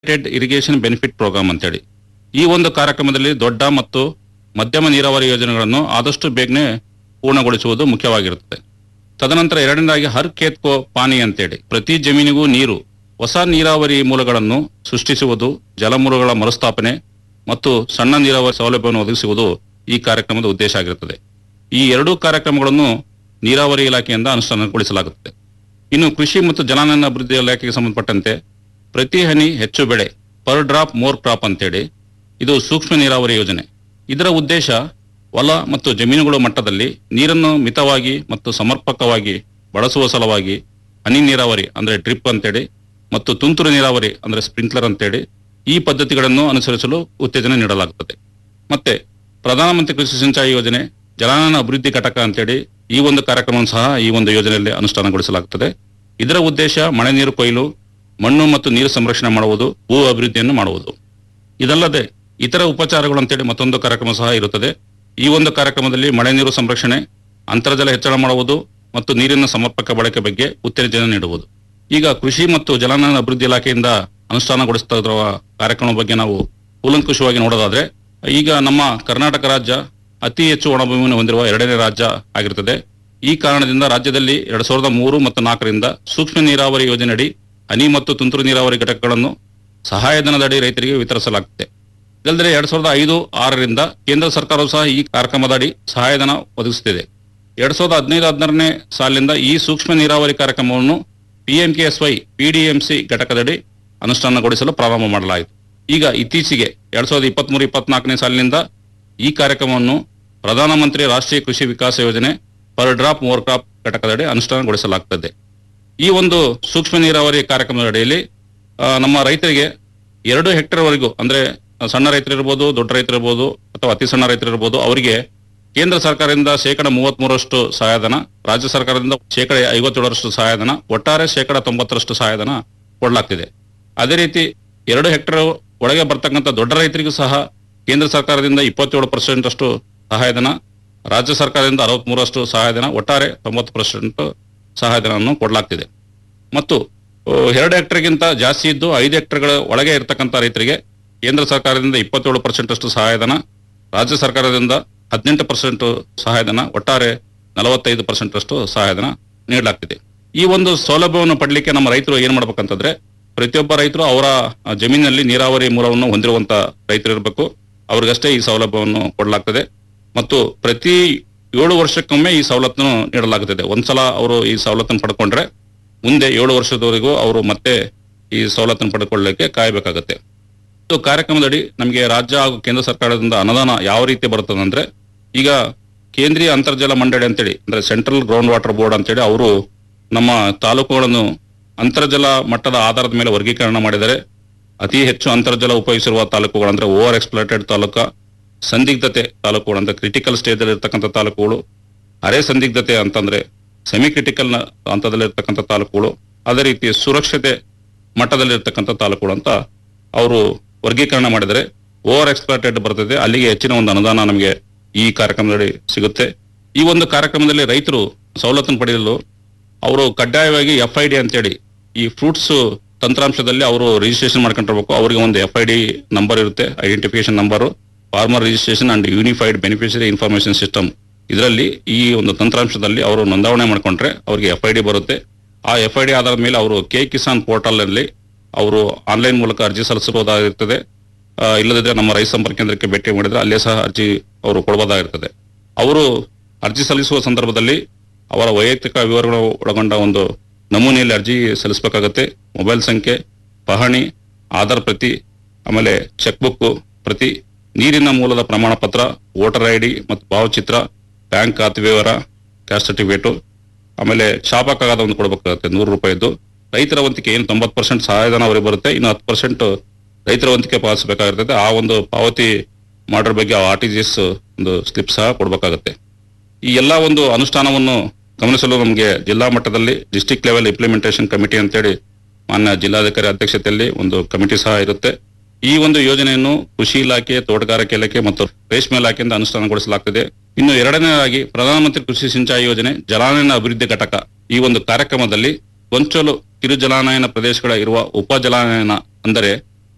irrigation benefit program ಅಂತೇಳಿ ಈ ಒಂದು ಕಾರ್ಯಕ್ರಮದಲ್ಲಿ ದೊಡ್ಡ ಮತ್ತು ಮಧ್ಯಮ ನೀರಾವರಿ ಯೋಜನೆಗಳನ್ನು ಆದಷ್ಟು ಬೇಗನೆ ಪೂರ್ಣಗೊಳಿಸುವುದು ಮುಖ್ಯವಾಗಿರುತ್ತದೆ ತದನಂತರ ಎರಡನೇದಾಗಿ ಹರ್ ಖೇತ್ ಕೋ ಪಾನಿ ಅಂತೇಳಿ ಪ್ರತಿ ಜಮೀನಿಗೂ ನೀರು ಹೊಸ ನೀರಾವರಿ ಮೂಲಗಳನ್ನು ಸೃಷ್ಟಿಸುವುದು ಜಲಮೂಲಗಳ ಮರುಸ್ಥಾಪನೆ ಮತ್ತು ಸಣ್ಣ ನೀರಾವರಿ ಸೌಲಭ್ಯವನ್ನು ಒದಗಿಸುವುದು ಈ ಕಾರ್ಯಕ್ರಮದ ಉದ್ದೇಶ ಆಗಿರುತ್ತದೆ ಈ ಎರಡೂ ಕಾರ್ಯಕ್ರಮಗಳನ್ನು ನೀರಾವರಿ ಇಲಾಖೆಯಿಂದ ಅನುಷ್ಠಾನಗೊಳಿಸಲಾಗುತ್ತದೆ ಇನ್ನು ಕೃಷಿ ಮತ್ತು ಜಲಾನಯನ ಅಭಿವೃದ್ಧಿ ಇಲಾಖೆಗೆ ಸಂಬಂಧಪಟ್ಟಂತೆ ಪ್ರತಿ ಹನಿ ಹೆಚ್ಚು ಬೆಳೆ ಪರ್ ಡ್ರಾಪ್ ಮೋರ್ ಕ್ರಾಪ್ ಅಂತೇಳಿ ಇದು ಸೂಕ್ಷ್ಮ ನೀರಾವರಿ ಯೋಜನೆ ಇದರ ಉದ್ದೇಶ ಹೊಲ ಮತ್ತು ಜಮೀನುಗಳ ಮಟ್ಟದಲ್ಲಿ ನೀರನ್ನು ಮಿತವಾಗಿ ಮತ್ತು ಸಮರ್ಪಕವಾಗಿ ಬಳಸುವ ಸಲುವಾಗಿ ಹನಿ ನೀರಾವರಿ ಅಂದ್ರೆ ಡ್ರಿಪ್ ಅಂತೇಳಿ ಮತ್ತು ತುಂತುರು ನೀರಾವರಿ ಅಂದ್ರೆ ಸ್ಪ್ರಿಂಕ್ಲರ್ ಅಂತೇಳಿ ಈ ಪದ್ಧತಿಗಳನ್ನು ಅನುಸರಿಸಲು ಉತ್ತೇಜನ ನೀಡಲಾಗುತ್ತದೆ ಮತ್ತೆ ಪ್ರಧಾನಮಂತ್ರಿ ಕೃಷಿ ಸಿಂಚಾಯಿ ಯೋಜನೆ ಜಲಾನಯನ ಅಭಿವೃದ್ಧಿ ಘಟಕ ಅಂತೇಳಿ ಈ ಒಂದು ಕಾರ್ಯಕ್ರಮವನ್ನು ಸಹ ಈ ಒಂದು ಯೋಜನೆಯಲ್ಲಿ ಅನುಷ್ಠಾನಗೊಳಿಸಲಾಗುತ್ತದೆ ಇದರ ಉದ್ದೇಶ ಮಳೆ ನೀರು ಕೊಯ್ಲು ಮಣ್ಣು ಮತ್ತು ನೀರು ಸಂರಕ್ಷಣೆ ಮಾಡುವುದು ಭೂ ಅಭಿವೃದ್ಧಿಯನ್ನು ಮಾಡುವುದು ಇದಲ್ಲದೆ ಇತರ ಉಪಚಾರಗಳು ಅಂತೇಳಿ ಮತ್ತೊಂದು ಕಾರ್ಯಕ್ರಮ ಸಹ ಇರುತ್ತದೆ ಈ ಒಂದು ಕಾರ್ಯಕ್ರಮದಲ್ಲಿ ಮಳೆ ನೀರು ಸಂರಕ್ಷಣೆ ಅಂತರ್ಜಲ ಹೆಚ್ಚಳ ಮಾಡುವುದು ಮತ್ತು ನೀರಿನ ಸಮರ್ಪಕ ಬಳಕೆ ಬಗ್ಗೆ ಉತ್ತೇಜನ ನೀಡುವುದು ಈಗ ಕೃಷಿ ಮತ್ತು ಜಲಾನಯನ ಅಭಿವೃದ್ಧಿ ಇಲಾಖೆಯಿಂದ ಅನುಷ್ಠಾನಗೊಳಿಸ್ತಾ ಇರುವ ಕಾರ್ಯಕ್ರಮದ ಬಗ್ಗೆ ನಾವು ಕೂಲಂಕುಷವಾಗಿ ನೋಡೋದಾದ್ರೆ ಈಗ ನಮ್ಮ ಕರ್ನಾಟಕ ರಾಜ್ಯ ಅತಿ ಹೆಚ್ಚು ಒಣಭೂಮಿಯನ್ನು ಹೊಂದಿರುವ ಎರಡನೇ ರಾಜ್ಯ ಆಗಿರುತ್ತದೆ ಈ ಕಾರಣದಿಂದ ರಾಜ್ಯದಲ್ಲಿ ಎರಡ್ ಸಾವಿರದ ಮೂರು ಮತ್ತು ನಾಲ್ಕರಿಂದ ಸೂಕ್ಷ್ಮ ನೀರಾವರಿ ಯೋಜನೆಯಡಿ ಹನಿ ಮತ್ತು ತುಂತುರು ನೀರಾವರಿ ಘಟಕಗಳನ್ನು ಸಹಾಯಧನದಡಿ ರೈತರಿಗೆ ವಿತರಿಸಲಾಗುತ್ತದೆ ಇದಲ್ಲದೆ ಎರಡ್ ಸಾವಿರದ ಐದು ಆರರಿಂದ ಕೇಂದ್ರ ಸರ್ಕಾರವು ಸಹ ಈ ಕಾರ್ಯಕ್ರಮದಡಿ ಸಹಾಯಧನ ಒದಗಿಸುತ್ತಿದೆ ಎರಡ್ ಸಾವಿರದ ಹದಿನೈದು ಹದಿನಾರನೇ ಸಾಲಿನಿಂದ ಈ ಸೂಕ್ಷ್ಮ ನೀರಾವರಿ ಕಾರ್ಯಕ್ರಮವನ್ನು ಪಿಎಂಕೆಎಸ್ವೈ ಪಿಡಿಎಂಸಿ ಘಟಕದಡಿ ಅನುಷ್ಠಾನಗೊಳಿಸಲು ಪ್ರಾರಂಭ ಮಾಡಲಾಯಿತು ಈಗ ಇತ್ತೀಚೆಗೆ ಎರಡ್ ಸಾವಿರದ ಇಪ್ಪತ್ಮೂರು ಇಪ್ಪತ್ನಾಲ್ಕನೇ ಸಾಲಿನಿಂದ ಈ ಕಾರ್ಯಕ್ರಮವನ್ನು ಪ್ರಧಾನಮಂತ್ರಿ ರಾಷ್ಟ್ರೀಯ ಕೃಷಿ ವಿಕಾಸ ಯೋಜನೆ ಪರ್ ಡ್ರಾಪ್ ಮೋರ್ ಕ್ರಾಪ್ ಘಟಕದಡಿ ಅನುಷ್ಠಾನಗೊಳಿಸಲಾಗುತ್ತದೆ ಈ ಒಂದು ಸೂಕ್ಷ್ಮ ನೀರಾವರಿ ಕಾರ್ಯಕ್ರಮದ ಅಡಿಯಲ್ಲಿ ಆ, ನಮ್ಮ ರೈತರಿಗೆ ಎರಡು ಹೆಕ್ಟೇರ್ ವರೆಗೂ ಅಂದ್ರೆ ಸಣ್ಣ ರೈತರಿರ್ಬೋದು ದೊಡ್ಡ ರೈತರಿರ್ಬೋದು ಅಥವಾ ಅತಿ ಸಣ್ಣ ರೈತರಿರ್ಬೋದು ಅವರಿಗೆ ಕೇಂದ್ರ ಸರ್ಕಾರದಿಂದ ಶೇಕಡ ಮೂವತ್ಮೂರರಷ್ಟು ಸಹಾಯಧನ ರಾಜ್ಯ ಸರ್ಕಾರದಿಂದ ಶೇಕಡ ಐವತ್ತೇಳರಷ್ಟು ಸಹಾಯಧನ ಒಟ್ಟಾರೆ ಶೇಕಡ ತೊಂಬತ್ತರಷ್ಟು ಸಹಾಯಧನ ಕೊಡಲಾಗ್ತಿದೆ ಅದೇ ರೀತಿ ಎರಡು ಹೆಕ್ಟೇರ್ ಒಳಗೆ ಬರ್ತಕ್ಕಂಥ ದೊಡ್ಡ ರೈತರಿಗೂ ಸಹ ಕೇಂದ್ರ ಸರ್ಕಾರದಿಂದ ಇಪ್ಪತ್ತೇಳು ಪರ್ಸೆಂಟ್ ಅಷ್ಟು ಸಹಾಯಧನ ರಾಜ್ಯ ಸರ್ಕಾರದಿಂದ ಅರವತ್ಮೂರಷ್ಟು ಸಹಾಯಧನ ಒಟ್ಟಾರೆ ತೊಂಬತ್ತು ಪರ್ಸೆಂಟ್ ಸಹಾಯಧನವನ್ನು ಕೊಡಲಾಗ್ತಿದೆ ಮತ್ತು ಆ, ಎರಡು ಹೆಕ್ಟರ್ಗಿಂತ ಜಾಸ್ತಿ ಇದ್ದು ಐದು ಹೆಕ್ಟರ್ಗಳ ಒಳಗೆ ಇರತಕ್ಕಂಥ ರೈತರಿಗೆ ಕೇಂದ್ರ ಸರ್ಕಾರದಿಂದ ಇಪ್ಪತ್ತೇಳು ಪರ್ಸೆಂಟ್ ಅಷ್ಟು ಸಹಾಯಧನ ರಾಜ್ಯ ಸರ್ಕಾರದಿಂದ ಹದಿನೆಂಟು ಪರ್ಸೆಂಟ್ ಸಹಾಯಧನ ಒಟ್ಟಾರೆ ನಲವತ್ತೈದು ಪರ್ಸೆಂಟ್ ಅಷ್ಟು ಸಹಾಯಧನ ನೀಡಲಾಗ್ತಿದೆ ಈ ಒಂದು ಸೌಲಭ್ಯವನ್ನು ಪಡಲಿಕ್ಕೆ ನಮ್ಮ ರೈತರು ಏನ್ ಮಾಡ್ಬೇಕಂತಂದ್ರೆ ಪ್ರತಿಯೊಬ್ಬ ರೈತರು ಅವರ ಆ, ಜಮೀನಿನಲ್ಲಿ ನೀರಾವರಿ ಮೂಲವನ್ನು ಹೊಂದಿರುವಂತ ರೈತರು ಇರಬೇಕು ಅವ್ರಿಗಷ್ಟೇ ಈ ಸೌಲಭ್ಯವನ್ನು ಕೊಡಲಾಗ್ತದೆ ಮತ್ತು ಪ್ರತಿ ಏಳು ವರ್ಷಕ್ಕೊಮ್ಮೆ ಈ ಸವಲತ್ತನ್ನು ನೀಡಲಾಗುತ್ತದೆ ಒಂದ್ಸಲ ಅವರು ಈ ಸವಲತ್ತನ್ನು ಪಡ್ಕೊಂಡ್ರೆ ಮುಂದೆ ಏಳು ವರ್ಷದವರೆಗೂ ಅವರು ಮತ್ತೆ ಈ ಸವಲತ್ತನ್ನು ಪಡ್ಕೊಳ್ಳಲಿಕ್ಕೆ ಕಾಯಬೇಕಾಗತ್ತೆ ಇದು ಕಾರ್ಯಕ್ರಮದಡಿ ನಮಗೆ ರಾಜ್ಯ ಹಾಗೂ ಕೇಂದ್ರ ಸರ್ಕಾರದಿಂದ ಅನುದಾನ ಯಾವ ರೀತಿ ಬರುತ್ತದೆ ಅಂದ್ರೆ ಈಗ ಕೇಂದ್ರೀಯ ಅಂತರ್ಜಲ ಮಂಡಳಿ ಅಂತೇಳಿ ಅಂದ್ರೆ ಸೆಂಟ್ರಲ್ ಗ್ರೌಂಡ್ ವಾಟರ್ ಬೋರ್ಡ್ ಅಂತೇಳಿ ಅವರು ನಮ್ಮ ತಾಲೂಕುಗಳನ್ನು ಅಂತರ್ಜಲ ಮಟ್ಟದ ಆಧಾರದ ಮೇಲೆ ವರ್ಗೀಕರಣ ಮಾಡಿದರೆ ಅತಿ ಹೆಚ್ಚು ಅಂತರ್ಜಲ ಉಪಯೋಗಿಸಿರುವ ತಾಲೂಕುಗಳು ಅಂದ್ರೆ ಓವರ್ ಎಕ್ಸ್ಪ್ಲಾಟೆಡ್ ತಾಲೂಕ ಸಂದಿಗ್ಧತೆ ತಾಲೂಕುಗಳು ಅಂದ್ರೆ ಕ್ರಿಟಿಕಲ್ ಸ್ಟೇಜ್ ಅಲ್ಲಿ ಇರ್ತಕ್ಕಂಥ ತಾಲೂಕುಗಳು ಅರೆ ಸಂದಿಗ್ಧತೆ ಅಂತಂದ್ರೆ ಸೆಮಿ ಕ್ರಿಟಿಕಲ್ ಹಂತದಲ್ಲಿ ಇರ್ತಕ್ಕಂಥ ತಾಲೂಕುಗಳು ಅದೇ ರೀತಿ ಸುರಕ್ಷತೆ ಮಟ್ಟದಲ್ಲಿ ಇರ್ತಕ್ಕಂಥ ತಾಲೂಕುಗಳು ಅಂತ ಅವರು ವರ್ಗೀಕರಣ ಮಾಡಿದರೆ ಓವರ್ ಎಕ್ಸ್ಪ್ಲಾಟೆಡ್ ಬರ್ತದೆ ಅಲ್ಲಿಗೆ ಹೆಚ್ಚಿನ ಒಂದು ಅನುದಾನ ನಮಗೆ ಈ ಕಾರ್ಯಕ್ರಮದಲ್ಲಿ ಸಿಗುತ್ತೆ ಈ ಒಂದು ಕಾರ್ಯಕ್ರಮದಲ್ಲಿ ರೈತರು ಸವಲತ್ತನ್ನು ಪಡೆಯಲು ಅವರು ಕಡ್ಡಾಯವಾಗಿ ಎಫ್ ಐ ಡಿ ಅಂತೇಳಿ ಈ ಫ್ರೂಟ್ಸ್ ತಂತ್ರಾಂಶದಲ್ಲಿ ಅವರು ರಿಜಿಸ್ಟ್ರೇಷನ್ ಮಾಡ್ಕೊಂಡಿರ್ಬೇಕು ಅವರಿಗೆ ಒಂದು ಎಫ್ ಐ ಡಿ ನಂಬರ್ ಇರುತ್ತೆ identification number farmer registration and unified beneficiary information system ಇದರಲ್ಲಿ ಈ ಒಂದು ತಂತ್ರಾಂಶದಲ್ಲಿ ಅವರು ನೋಂದಾವಣೆ ಮಾಡ್ಕೊಂಡ್ರೆ ಅವರಿಗೆ ಎಫ್ ಐ ಡಿ ಬರುತ್ತೆ ಆ ಎಫ್ ಐ ಡಿ ಆಧಾರದ ಮೇಲೆ ಅವರು ಕೆ ಕಿಸಾನ್ ಪೋರ್ಟಲ್ ಅಲ್ಲಿ ಅವರು ಆನ್ಲೈನ್ ಮೂಲಕ ಅರ್ಜಿ ಸಲ್ಲಿಸಬಹುದಾಗಿರ್ತದೆ ಆ, ಇಲ್ಲದಿದ್ರೆ ನಮ್ಮ ರೈತ ಸಂಪರ್ಕ ಕೇಂದ್ರಕ್ಕೆ ಭೇಟಿ ಮಾಡಿದ್ರೆ ಅಲ್ಲೇ ಸಹ ಅರ್ಜಿ ಅವರು ಕೊಡಬಹುದಾಗಿರ್ತದೆ ಅವರು ಅರ್ಜಿ ಸಲ್ಲಿಸುವ ಸಂದರ್ಭದಲ್ಲಿ ಅವರ ವೈಯಕ್ತಿಕ ವಿವರಗಳು ಒಳಗೊಂಡ ಒಂದು ನಮೂನೆಯಲ್ಲಿ ಅರ್ಜಿ ಸಲ್ಲಿಸಬೇಕಾಗತ್ತೆ ಮೊಬೈಲ್ ಸಂಖ್ಯೆ ಪಹಣಿ ಆಧಾರ್ ಪ್ರತಿ ಆಮೇಲೆ ಚೆಕ್ ಬುಕ್ ಪ್ರತಿ ನೀರಿನ ಮೂಲದ ಪ್ರಮಾಣ ಪತ್ರ ವೋಟರ್ ಐ ಡಿ ಮತ್ತು ಭಾವಚಿತ್ರ ಬ್ಯಾಂಕ್ ಖಾತೆ ವಿವರ ಕ್ಯಾಸ್ಟ್ ಸರ್ಟಿಫಿಕೇಟು ಆಮೇಲೆ ಶಾಪ ಕಾಗದ ಒಂದು ಕೊಡಬೇಕಾಗುತ್ತೆ ನೂರು ರೂಪಾಯಿದ್ದು ರೈತರ ವಂತಿಕೆ ಏನು ತೊಂಬತ್ತು ಪರ್ಸೆಂಟ್ ಸಹಾಯಧನ ಅವರಿಗೆ ಬರುತ್ತೆ ಇನ್ನು ಹತ್ತು ಪರ್ಸೆಂಟ್ ರೈತರ ವಂತಿಕೆ ಪಾಲಿಸಬೇಕಾಗಿರ್ತದೆ ಆ ಒಂದು ಪಾವತಿ ಮಾಡೋದ್ರ ಬಗ್ಗೆ ಆರ್ ಟಿ ಜಿ ಎಸ್ ಒಂದು ಸ್ಲಿಪ್ ಸಹ ಕೊಡಬೇಕಾಗುತ್ತೆ ಈ ಎಲ್ಲಾ ಒಂದು ಅನುಷ್ಠಾನವನ್ನು ಗಮನಿಸಲು ನಮಗೆ ಜಿಲ್ಲಾ ಮಟ್ಟದಲ್ಲಿ ಡಿಸ್ಟಿಕ್ ಲೆವೆಲ್ ಇಂಪ್ಲಿಮೆಂಟೇಷನ್ ಕಮಿಟಿ ಅಂತೇಳಿ ಮಾನ್ಯ ಜಿಲ್ಲಾಧಿಕಾರಿ ಅಧ್ಯಕ್ಷತೆಯಲ್ಲಿ ಒಂದು ಕಮಿಟಿ ಸಹ ಇರುತ್ತೆ ಈ ಒಂದು ಯೋಜನೆಯನ್ನು ಕೃಷಿ ಇಲಾಖೆ ತೋಟಗಾರಿಕೆ ಇಲಾಖೆ ಮತ್ತು ರೇಷ್ಮೆ ಇಲಾಖೆಯಿಂದ ಅನುಷ್ಠಾನಗೊಳಿಸಲಾಗ್ತಿದೆ ಇನ್ನು ಎರಡನೇದಾಗಿ ಪ್ರಧಾನಮಂತ್ರಿ ಕೃಷಿ ಸಿಂಚಾಯಿ ಯೋಜನೆ ಜಲಾನಯನ ಅಭಿವೃದ್ಧಿ ಘಟಕ ಈ ಒಂದು ಕಾರ್ಯಕ್ರಮದಲ್ಲಿ ಗೊಂಚಲು ಕಿರು ಜಲಾನಯನ ಪ್ರದೇಶಗಳ ಇರುವ ಉಪ ಜಲಾನಯನ ಅಂದರೆ